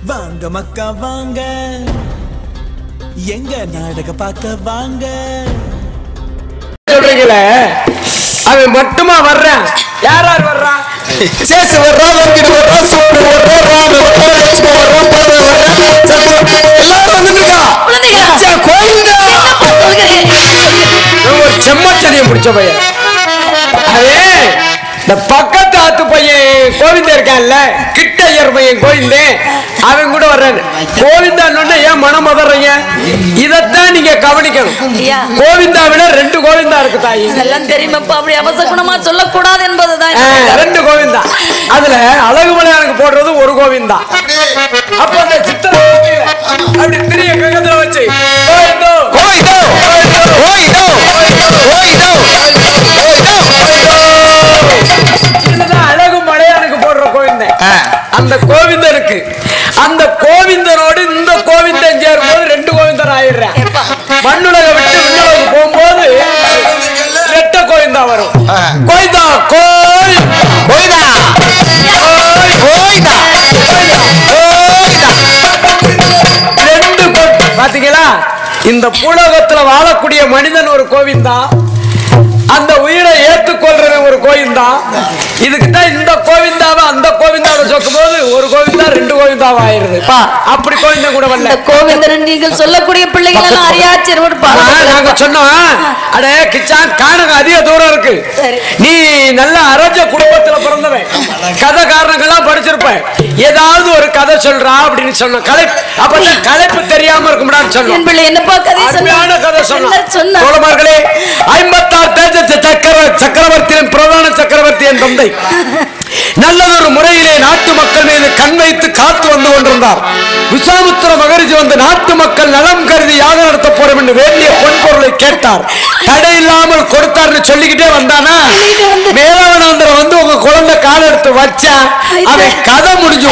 வாங்க மக்கா வாங்க எங்க நாடக பார்க்க வாங்க சொல்றீங்களே அவன் மட்டுமா வர்றான் யார் யார் வர்றான் சேசு வர்றான் வங்கிட்டு வர்றான் சூப்பு வர்றான் ராம வர்றான் லட்சுமி வர்றான் பாரு வர்றான் சத்து- எல்லாரும் வந்துருக்கா குழந்தைகளா? கோயில்டா என்னப்பா சொல்கிறீங்க? இவன் ஒரு செம்மச்சனியம் பிடிச்ச பையன் அதே இந்த பக்கத்து ஆத்து பையன் கோவிந்தன் இருக்கான்ல கிட்ட ஐயர் பையன் கோவிந்தன் அவன் கூட வர்றான் கோவிந்தான்னு ஏன் மனம் மதறீங்க இதைத்தான் நீங்க கவனிக்கணும் ஐயா. கோவிந்தாவில ரெண்டு கோவிந்தா இருக்கு தாயி இதெல்லாம் தெரியுமாப்பா அப்படி அவசகுணமா சொல்லக்கூடாது என்பதுதான் ஆ, ரெண்டு கோவிந்தா அதுல அழகுமலையானுக்கு போடுறது ஒரு கோவிந்தா அப்ப அந்த சித்திர அப்படி திரிய கங்கத்துல வச்சு கோவிந்தோ, கோயிலோ கோயிலோ கோயிலோ இதுதான் அழகு மலையானுக்கு போடுற கோவிந்தன் ஆ. அந்த கோவிந்தனுக்கு அந்த கோவிந்தனோடு இந்த கோவிந்தன் சேரும்போது ரெண்டு கோவிந்தன் ஆயிடுறேன் எப்பா? மண்ணுலக விட்டு விண்ணுலகு போகும்போது ரெட்ட கோவிந்தா வரும் ஆ. கோவிந்தா கோய் கோயிலா கோயிலா ரெண்டு கோ- பாத்தீங்களா இந்த பூலோகத்துல வாழக்கூடிய மனிதன் ஒரு கோவிந்தா அந்த உயிரை ஏத்துக்கொள்றவன் ஒரு கோவிந்தா இதுக்கு தான் இந்த கோவிந்தாவை அந்த கோவிந்தாவை சொக்கும் போது ஒரு கோவிந்தா ரெண்டு கோவிந்தாவா ஆயிருது பா. அப்படி கோவிந்தன் கூட வரல இந்த கோவிந்தரன் நீங்கள் சொல்லக்கூடிய பிள்ளைகள் எல்லாம் அறியாச்சர் ஒரு ஆனா, பாடம் நாங்க சொன்னோம் அடே கிச்சான் கானகம் அதிக தூரம் இருக்கு சரி. நீ நல்ல அரஜ குடும்பத்துல பிறந்தவன் கதை காரணங்கள்லாம் படிச்சிருப்ப ஏதாவது ஒரு கதை சொல்றா அப்படின்னு சொன்னோம் கலை அப்பதான் கலைப்பு தெரியாம இருக்கும்டான்னு சொன்னோம் என் பிள்ளை என்னப்பா கதை அருமையான கதை சொன்ன சொன்னான் சொன்ன தோழமார்களே ஐம்பத்தாறு தேஜ சக்கர சக்கரவர்த்தியின் பிரதான சக்கரவர்த்தியின் தந்தை நல்லதொரு முறையிலே நாட்டு மக்கள் மீது கண் வைத்து காத்து வந்து கொண்டிருந்தார் விசாமுத்திர மகரிஷி வந்து நாட்டு மக்கள் நலம் கருதி யாகம் நடத்த போறோம் என்று வேண்டிய பொன் பொருளை கேட்டார் தடை இல்லாமல் கொடுத்தார்னு சொல்லிக்கிட்டே வந்தானா சொல்லிட்டு வந்து- மேலவனாந்திரம் வந்து உங்க குழந்தை கால் எடுத்து வச்சா அவன் கதை முடிஞ்சு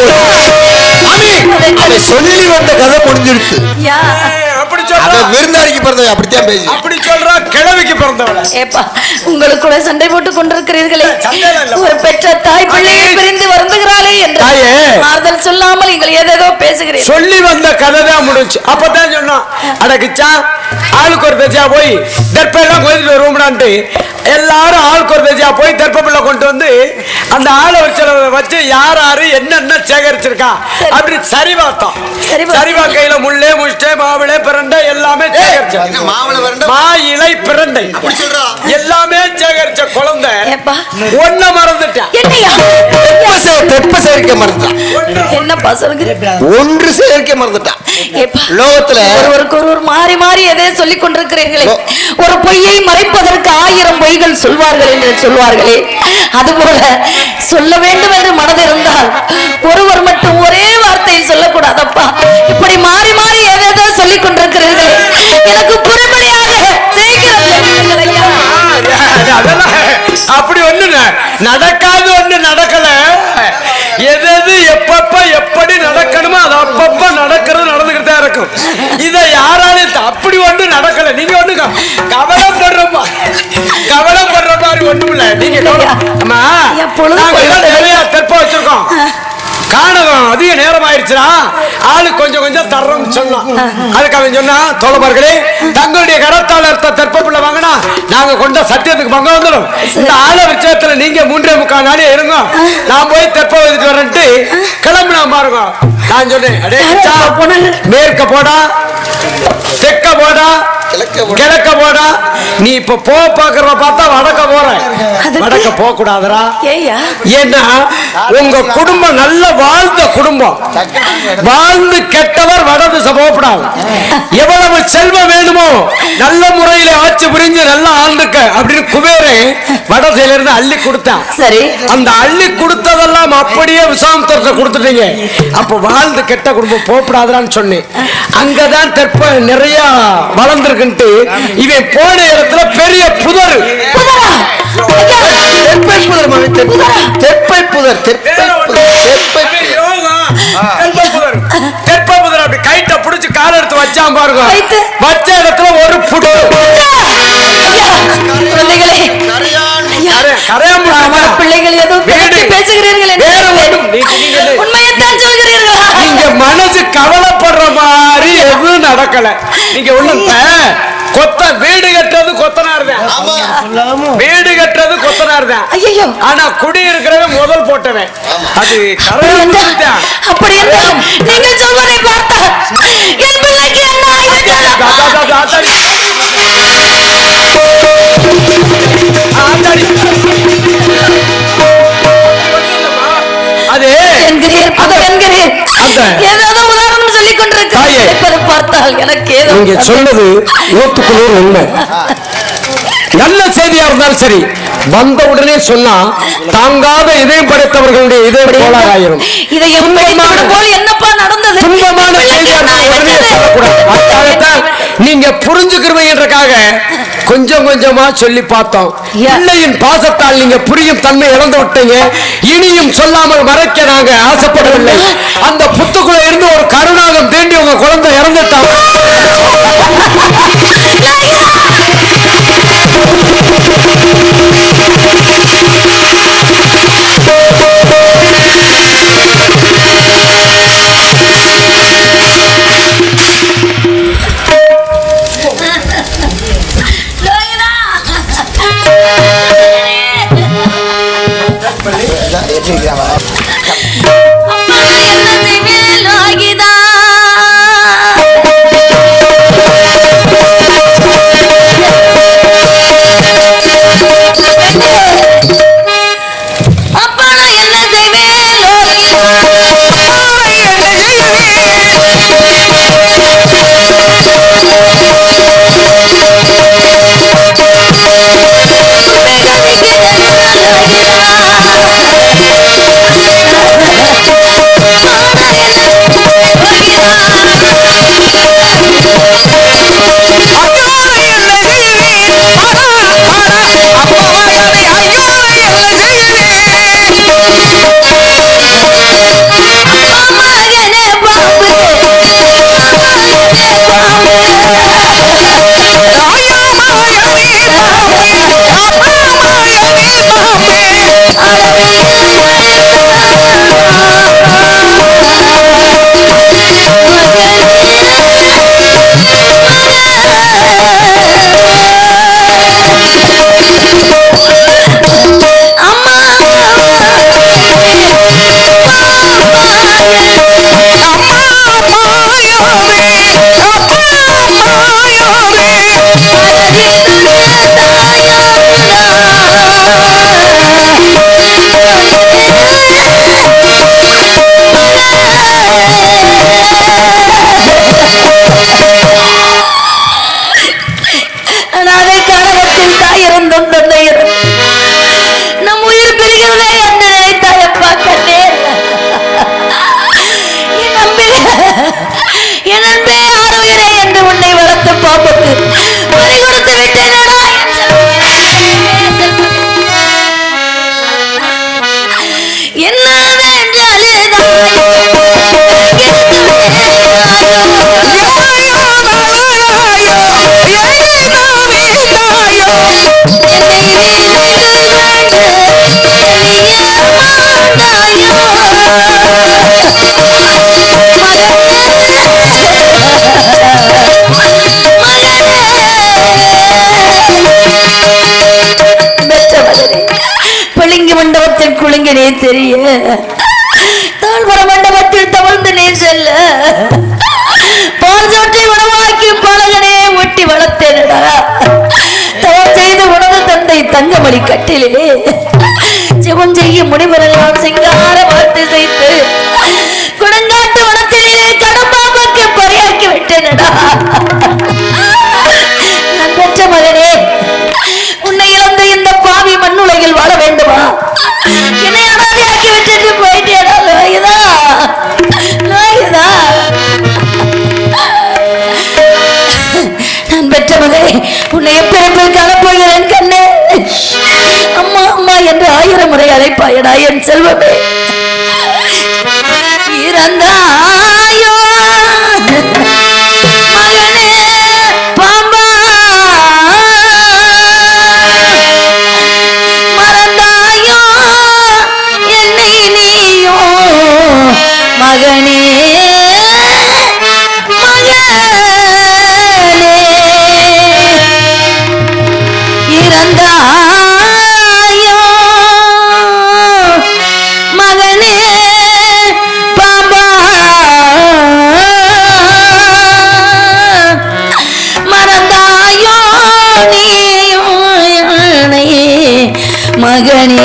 போயிடும். அவன் சொல்லி வந்த கதை முடிஞ்சிருச்சு யா அப்படி அவன் சொல்றான் விருந்தாளிக்கு பிறந்தவன் அப்படித்தான் பேசி அப்படி சொல்றா கிழவிக்கு பிறந்தவள ஏப்பா உங்களுக்குள்ள சண்டை போட்டுக் கொண்டிருக்கிறீர்களே சண்டையில இல்ல. ஒரு பெற்ற தாய் பிள்ளையை அடே. பிரிந்து வருந்துகிறாளே என்று தாயே. ஆறுதல் சொல்லாமல் நீங்கள் ஏதேதோ பேசுகிறீர்கள் சொல்லி வந்த கதை தான் முடிஞ்சு அப்பதான் சொன்னான் அடக்கிச்சா ஆளுக்கு ஒரு தஜா போய் தெற்பெல்லாம் கொதிட்டு வருவோம்டான்ட்டு எல்லாரும் ஆளுக்கு ஒரு தஜா போய் தெற்பப்பிள்ள கொண்டு வந்து அந்த ஆளை வச்சு வச்சு யார் யாரு என்னென்ன சேகரிச்சிருக்கா சரி. அப்படி சரி பார்த்தோம் சரி பார்த்தோம். சரிவா கையில முள்ளே முஷ்டே மாவிளை பிரண்டை எல்லாமே சேகரிச்சோம் என்ன மாவள வரண்ட மா இலை பிரண்டை அப்படி சொல்றா எல்லாமே சேகரிச்ச குழந்தை ஏப்பா ஒன்ன மறந்துட்டான் என்னையா தெப்ப சே- தெப்ப சேர்க்க மறந்துட்டான் என்னப்பா சொல்கிறீங்க ஒன்று சேர்க்க மறந்துட்டான் ஏப்பா லோகத்துல ஒருவருக்கு ஒருவர் மாறி மாறி எதை சொல்லிக் கொண்டிருக்கிறீர்களே ஓ. ஒரு பொய்யை மறைப்பதற்கு ஆயிரம் பொய்கள் சொல்வார்கள் என்று சொல்வார்களே அதுபோல சொல்ல வேண்டும் என்று மனது இருந்தால் ஒருவர் மட்டும் ஒரே வார்த்தையை சொல்லக்கூடாதப்பா இப்படி மாறி மாறி ஏதேதோ சொல்லிக் கொண்டிருக்கிறீர்களே எனக்கு புறப்படியாக சீக்கிரம் சொல்லுங்கள் ஐயா. அது- அதெல்லாம் அப்படி ஒண்ணு ந- நடக்காது ஒண்ணு நடக்கல எது எது எப்பப்ப எப்படி நடக்கணுமோ அது அப்பப்ப நடக்கிறது நடந்துகிட்டு தான் இருக்கும் இதை யாராலையும் த- அப்படி ஒண்ணு நடக்கல நீங்க ஒண்ணு க- கவலைப்படுற மா- கவலைப்படுற மாதிரி ஒண்ணும் இல்ல நீங்க கவலை- அம்மா என் பொழுது நாங்க எல்லாம் போயிடுது. நிறைய தெற்ப வச்சிருக்கோம் காணகம் அதிக நேரம் ஆயிடுச்சுடா ஆளு கொஞ்சம் கொஞ்சம் தர்றோம்னு சொன்னான் அதுக்கு அவன் சொன்னா தோழமார்களே தங்களுடைய கரத்தால் அர்த்த தெற்பப்புள்ள வாங்கினா நாங்க கொண்ட சத்தியத்துக்கு பங்கம் வந்துடும் இந்த ஆள விஷயத்துல நீங்க மூன்றே முக்கால் நாளே இருங்க நான் போய் தெற்ப வைத்துட்டு வரேன்ட்டு கிளம்பினா பாருங்க நான் சொன்னேன் அடே யாரோ மச்சான், அப்பா போனாங்க. மேற்க போடா தெற்க போடா கிழக்க போடா. கிழக்க போடா நீ இப்ப போ பாக்குறத பார்த்தா வடக்க போற அதுக்கு? வடக்க போக கூடாதுடா ஏய்யா ஏன்னா உங்க குடும்பம் நல்ல வாழ்ந்த குடும்பம் வாழ்ந்து கெட்டவர் வடதிசை போகக்கூடாது எவ்வளவு செல்வம் வேணுமோ நல்ல முறையில ஆட்சி புரிஞ்சு நல்லா ஆண்டுக்க அப்படின்னு குபேரன் வடதிசையில இருந்து அள்ளி கொடுத்தான் சரி அந்த அள்ளி கொடுத்ததெல்லாம் அப்படியே விசாமத்தத்தை கொடுத்துட்டீங்க அப்ப வாழ்ந்து கெட்ட குடும்பம் போகக்கூடாதுன்னு சொன்னேன் அங்கதான் தெற்ப நிறைய வளர்ந்துருக்குன்ட்டு இவன் போன இடத்துல பெரிய புதர் புதரா ஐயா தெப்பை புதர் மாமி தெப்பை தெப்பை புதர் தெப்பை புதர் தெப்பை புதர். தெற்பபுதர் அப்படி கைட்ட புடிச்சு கால எடுத்து வச்சான் பாருங்க வைத்து? வச்ச இடத்துல ஒரு புடு ஐயா குழந்தைகளே ஐயா கரையாம்பு ஆமா, பிள்ளைகள் ஏதோ வீடு. பேசி பேசுகிறீர்கள் என்று வேற நினைத்தேன். ஒண்ணும் நீ- நீங்க- உண்மையைத்தான் சொல்கிறீர்களா நீங்க மன ஆகல நீங்க ஒண்ணு இப்ப கொத்த வீடு கட்டுறது கொத்தனார் தான் வீடு கட்டுறது கொத்தனார் தான் ஐயோ ஆனா குடி இருக்கிறவன் முதல் போட்டவன் அது கரெக்ட் தான் அப்படி என்றால் நீங்கள் சொல்வதை பார்த்தா என் பிள்ளைக்கு என்ன ஆயிற்று? ஆத்தாடி, ஆத்தாடி. ஆத்தாடி. அது என்கிறீர் அது என்கிறீர் அந்த- ஏதாவது உதாரணம் சொல்லிக் தாயே. கொண்டிருக்கிறேன் பார்த்தால் எனக்கு ஏதோ நீங்க சொன்னது நூத்துக்கு நூறு உண்மை நல்ல செய்தியா இருந்தாலும் சரி வந்த உடனே சொன்னா தாங்காத இதயம் படைத்தவர்களுடைய இதயம் கோளாறாயிரும் இதயம் துன்பமான- படைத்தவன் போல் என்னப்பா நடந்தது துன்பமான பிள்ளைக்கு செய்தியா என்ன இருந்தாலும் உடனே ஆயிற்று? சொல்லக்கூடாது அதுக்காகத்தான் நீங்க புரிஞ்சுக்கிறவங்கன்றக்காக கொஞ்சம் கொஞ்சமா சொல்லி பார்த்தோம் யா. பிள்ளையின் பாசத்தால் நீங்க புரியும் தன்மை இழந்து விட்டீங்க இனியும் சொல்லாமல் மறைக்க நாங்க ஆசைப்படவில்லை அந்த புத்துக்குள்ள இருந்து ஒரு கருணாகம் தீண்டி உங்க குழந்தை இறந்துட்டான் அம்மா, என்ன செய்வேன் லோகிதா? அப்பா, நான் என்ன செய்வேன் லோகிதா? மகனே பாம்பு அம்மா அனாதை காலகத்தில் தாய் இருந்தும் தந்தை இருந்தும் நம் உயிர் பிரிகிறதே என்று நினைத்தாயப்பா கண்ணே என் அன்பே என் அன்பே ஆரோக்கியரே என்று உன்னை வளர்த்த பாம்புக்கு பறி கொடுத்து விட்டேனடா என் செல்வமே, செல்வமே. என்ன பிளிங்கி மண்டபத்தில் குலுங்கினே தெரிய தாழ்வர மண்டபத்தில் தவழ்ந்து நீ செல்ல பால் சோற்றி உணவாக்கி பழகனே ஒட்டி வளர்த்தேனடா தவம் செய்து உணவு தந்தை தங்கமணி கட்டிலே ஜெபம் செய்ய முனிவரெல்லாம் சிங்கார வார்த்தை செய்து குடங்காட்டு வனத்திலே கடம்பாம்புக்கு பறையாக்கி விட்டேனடா நான் பெற்ற மகனே உன்னை இழந்த இந்த பாவி மண்ணுலகில் வாழ வேண்டுமா என்னை அனாதையாக்கி விட்டுட்டு போயிட்டேடா லோகிதா லோகிதா நான் பெற்ற மகனே உன்னை எப்பெருப்பில் காணப்போகிறேன் கண்ணே அம்மா அம்மா என்று ஆயிரம் முறை அழைப்பாயடா என் செல்வமே இறந்தாயோ மகனே பாம்பா மறந்தாயோ என்னை நீயோ மகனே மகனே மறந்தாயோ மகனே பாபா மறந்தாயோ நீ மகனே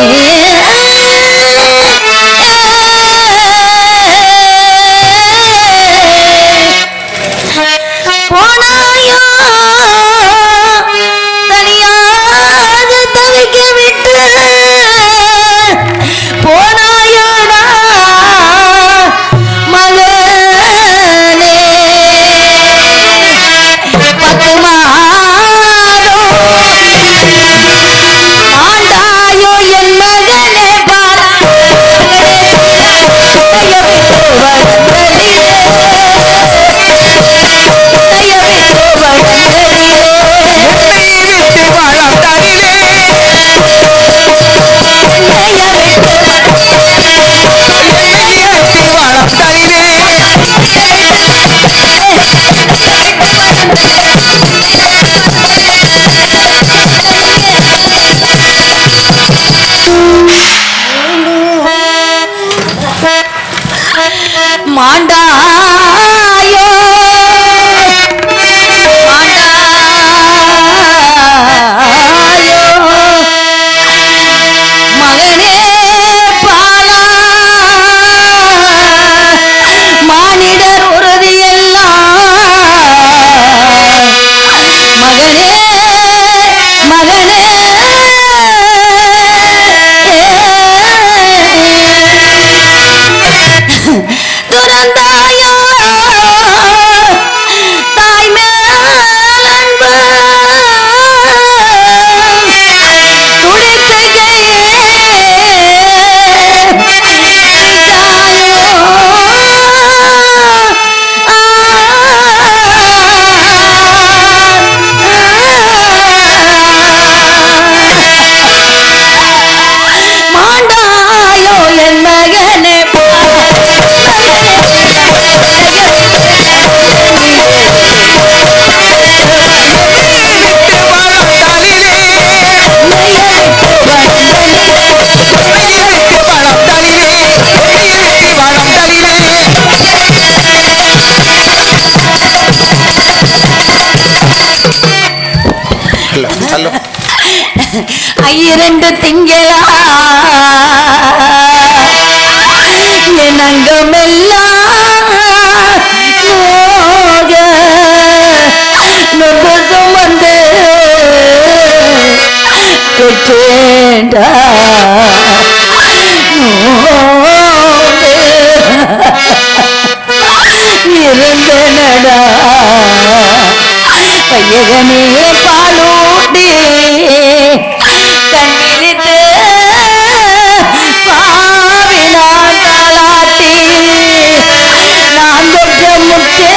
போனாயோ தனியாக தவிக்க விட்டு போனாயோடா மகனே பத்து மாதம் ஆண்டாயோ என் மகனே மாண்டாயோ மாண்டாயோ மகனே பாலா மானிடர் உறுதியெல்லாம் மகனே மகனே துறந்தாயோ தாய் மேலன்பு மாண்டாயோ என் மகனே ஐரண்டு திங்களா என் அங்கமெல்லாம் நோக நொந்து சுமந்து பெற்றேண்டா இருந்தனடா கையகமே பாலூட்டி கண்ணிலிட்டு பாவினான் தாளாட்டி நான் தொட்ட முட்டே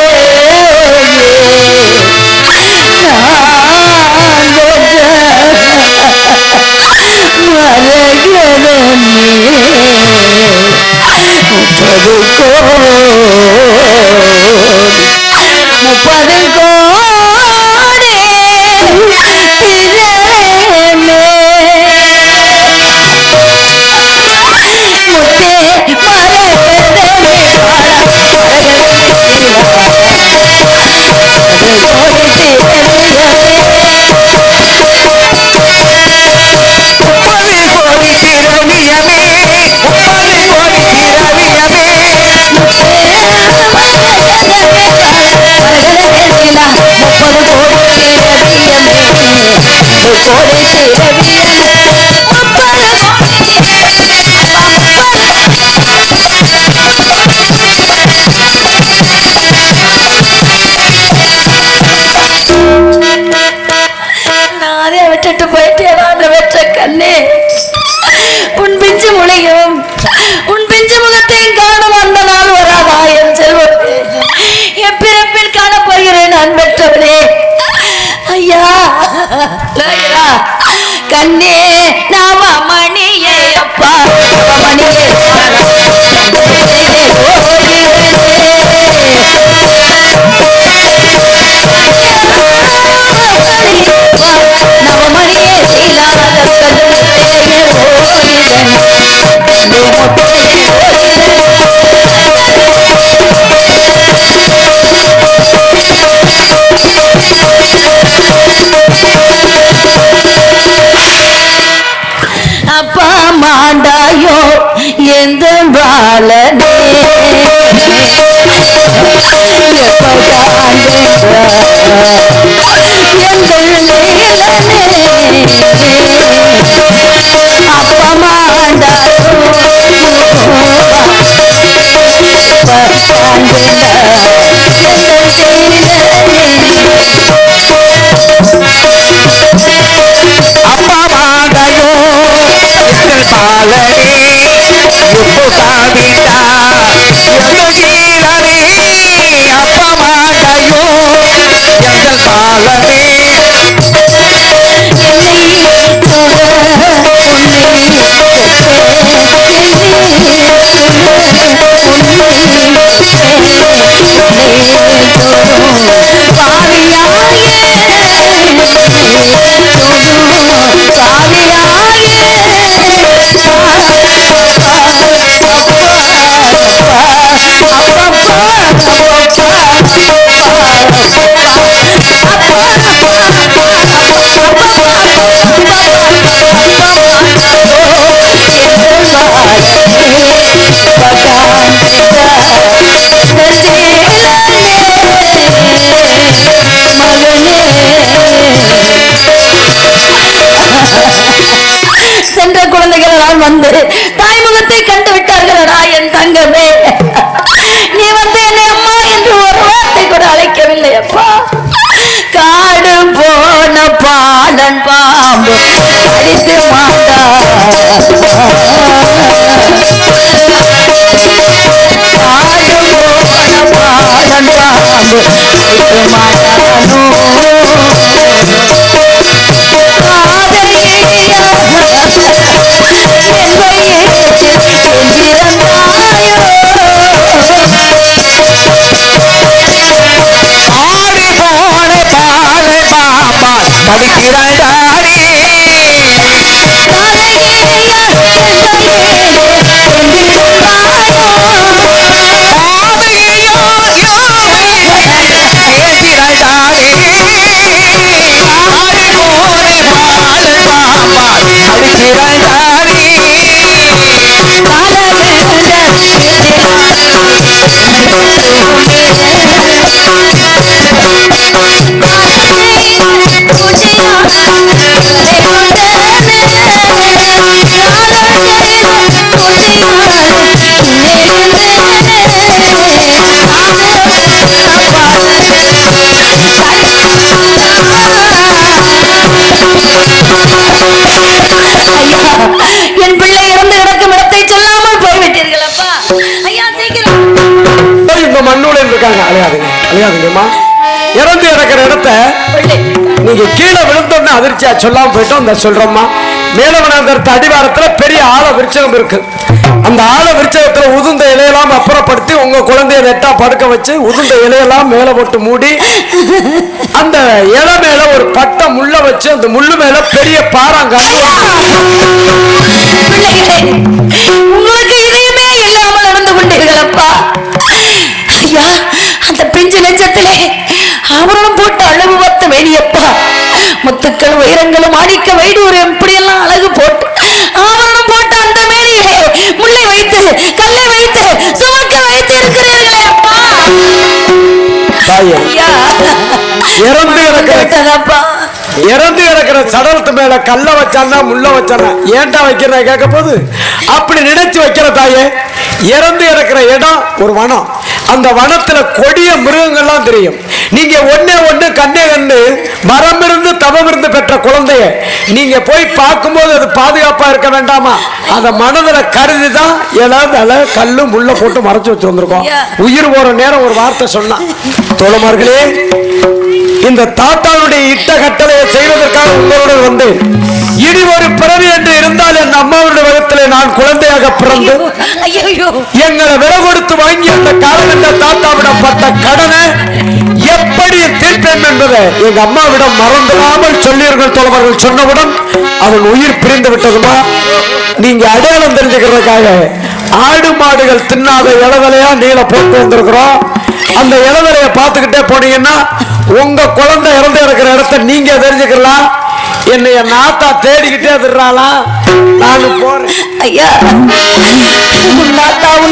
நான் தொட்ட மரகதமே முப்பது கோடி முப்பது கோடி திரமே முத்தே மரகதமே முப்பது கோடி திரவியமே கோடி திரவியமே முப்பது நானே விட்டுட்டு போயிட்டேன் நான் வெற்ற கண்ணே உன் பிஞ்சு முளையும் உன் பிஞ்சு முகத்தையும் காணும் அந்த நாள் வராதா என் செல்வத்தே என் பிறப்பில் காணப்போகிறேன் நான் பெற்றவனே ஐயா நாயனா, கண்ணே நாம மணியே அப்பா மணியே நவமணியே பாலனே அப்பா மாதையோ எங்கள் பாலனே உப்பு காவிட்டா எங்கள் வீரனே அப்பா மாதையோ எங்கள் பாலனே சென்ற குழந்தைகள் எல்லாம் வந்து தாய்முகத்தை கண்டு விட்டார்களடா என் தங்கமே நீ வந்து என்னை அம்மா என்று ஒரு வார்த்தை கூட அழைக்கவில்லை அப்பா காடு போன பாலன் பாம்பு அடித்து மாட்டா காடு போன பாலன் பாம்பு அடித்து ஆடி போன பாலை பாப்பா படிக்கிறாடி என் பிள்ளை இறந்து கிடக்கும் இடத்தை சொல்லாமல் போய்விட்டீர்கள் அப்பா ஐயா சீக்கிரம் இந்த மண்ணோட இருக்காங்க அலையாதுங்க அலையாதுங்கம்மா இறந்து இறக்குற இடத்த பிள்ளை நீங்க கீழே விழுந்தோம்னு அதிர்ச்சியா சொல்லாம போயிட்டோம் இந்த சொல்றோம்மா மேலவனாந்தரத்து அடிவாரத்துல பெரிய ஆழ விருச்சகம் இருக்கு அந்த ஆழ விருச்சகத்துல உதுந்த இலையெல்லாம் அப்புறப்படுத்தி உங்க குழந்தைய நெட்டா படுக்க வச்சு உதுந்த இலையெல்லாம் மேல போட்டு மூடி அந்த இலை மேல ஒரு பட்டை முள்ள வச்சு அந்த முள்ளு மேல பெரிய பாறாங்கல்லு பிள்ளைகளே உங்களுக்கு இதயமே இல்லாமல் நடந்து கொண்டீர்களப்பா ஐயா அந்த பிஞ்சு நெஞ்சத்திலே ஆபரணம் போட்டு அழகு பார்த்த வேணியப்பா முத்துக்கள் வைரங்களும் ஆடிக்க வைடூரம் இப்படியெல்லாம் அழகு போட்டு ஆபரணம் போட்டு அந்த மேனியிலே முல்லை வைத்து கல்லை வைத்து சுமக்க வைத்து இருக்கிறீர்களே அப்பா தாயே ஐயா இறந்து கிடக்கிற விட்டதப்பா இறந்து கிடக்கிற சடலத்து மேல கல்ல வச்சானா முள்ள வச்சானா ஏன்டா வைக்கிறத கேட்க போது அப்படி நினைச்சு வைக்கிற தாயே இறந்து கிடக்கிற இடம் ஒரு வனம் அந்த வனத்துல கொடிய மிருகங்கள்லாம் தெரியும் நீங்க ஒண்ணே ஒண்ணு கண்ணே கண்ணு மரம் இருந்து தவம் இருந்து பெற்ற குழந்தைய நீங்க போய் பார்க்கும்போது அது பாதுகாப்பா இருக்க வேண்டாமா அத மனதுல கருதி தான் இலை தலை கல்லு முள்ள போட்டு மறைச்சு வச்சு வந்திருக்கோம் உயிர் போற நேரம் ஒரு வார்த்தை சொன்னா தோழமார்களே இந்த தாத்தாவுடைய இட்ட கட்டளையை செய்வதற்காக உங்களுடன் வந்தேன் இனி ஒரு பிறவி என்று இருந்தால் என் அம்மாவுடைய வகத்திலே நான் குழந்தையாக பிறந்து ஐயோ எங்களை விலை கொடுத்து வாங்கி அந்த காலகட்ட தாத்தாவிடம் பட்ட கடனை எப்படி தீர்ப்பேன் என்பதை எங்க அம்மாவிடம் மறந்துடாமல் சொல்லீர்கள் தோழர்கள் சொன்னவுடன் அவன் உயிர் பிரிந்து விட்டதுமா நீங்க அடையாளம் தெரிஞ்சுக்கிறதுக்காக ஆடு மாடுகள் தின்னாத இளவலையா நீல போட்டு வந்திருக்கிறோம் அந்த இளவலையை பார்த்துக்கிட்டே போனீங்கன்னா உங்க குழந்தை இறந்து இருக்கிற இடத்த நீங்க தெரிஞ்சுக்கலாம் என்னைய நாத்தா தேடிக்கிட்டே திருறாளா நானும் போறேன் ஐயா உன் நாத்தா உன்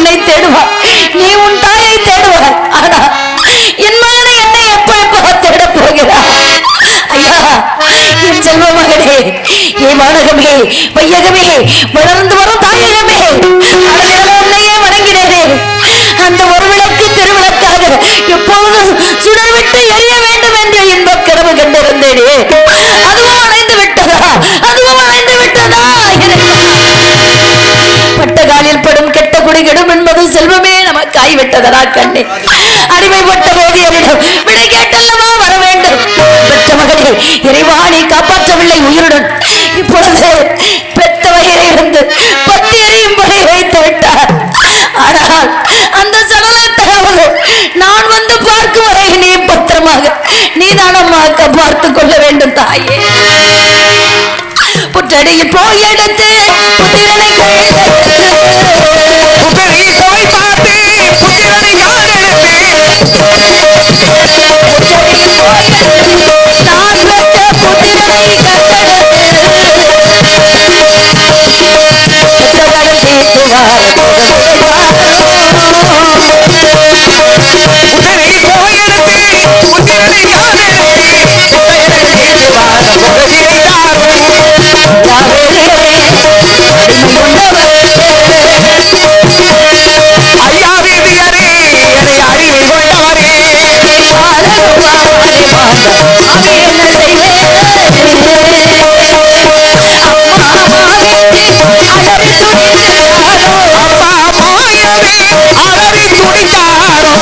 உன்னை தேடுவார் நீ உன் தாயை தேடுவார் ஆனா என் மகனை என்னை எப்ப தேட போகிறார் ஐயா என் செல்வ மகனே என் மாநகமே வையகமே வளர்ந்து வரும் தாயகமே அழகான உன்னையே வணங்கினேனே அந்த ஒரு விளக்கு திருவிளக்காக எப்பொழுதும் சுடர் விட்டு எரிய வேண்டும் என்ற இன்பக் கனவு கண்டிருந்தேனே அதுவும் அணைந்து விட்டதா அதுவும் அணைந்து விட்டதா இறைவா. பட்ட காலில் படும் கெட்ட குடி கெடும் என்பது செல்வமே நமக்கு ஆய்விட்டதரா கண்ணே அடிமைப்பட்ட ஓவியரிடம் விடை கேட்டல்லவா வர வேண்டும் பெற்ற மகளே இறைவா நீ காப்பாற்றவில்லை உயிருடன் இப்பொழுது பெத்த வயிறை இருந்து பத்தி எறியும் படி வைத்து விட்டார் ஆனால் அந்த சடலத்தையாவது நான் வந்து பார்க்கும் வரை நீ பத்திரமாக நீதானம்மாக்க பார்த்து கொள்ள வேண்டும் தாயே புற்றடியில் போய் எடுத்து புத்திரனை புத்தரி போய் பார்த்து புத்திரனை யார் புத்தரி போய் எடுத்து புத்திரனை யார் ஐயா வீதியரே என்னை அறிவு கொண்டவரே அப்பா மாயவே அலறி துடித்தாரோ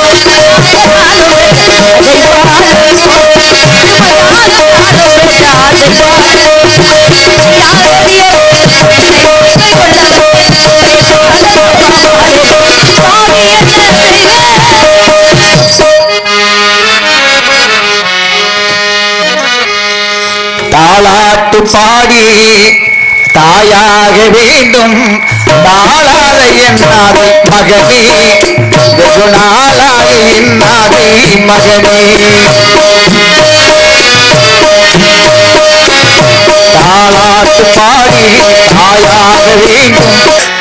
தாளாட்டு பாடி தாயாக வேண்டும் நாளாக என்னாதை மகனே வெகு நாளாக என்னாதை மகனே தாளாட்டு பாடி தாயாக வேண்டும்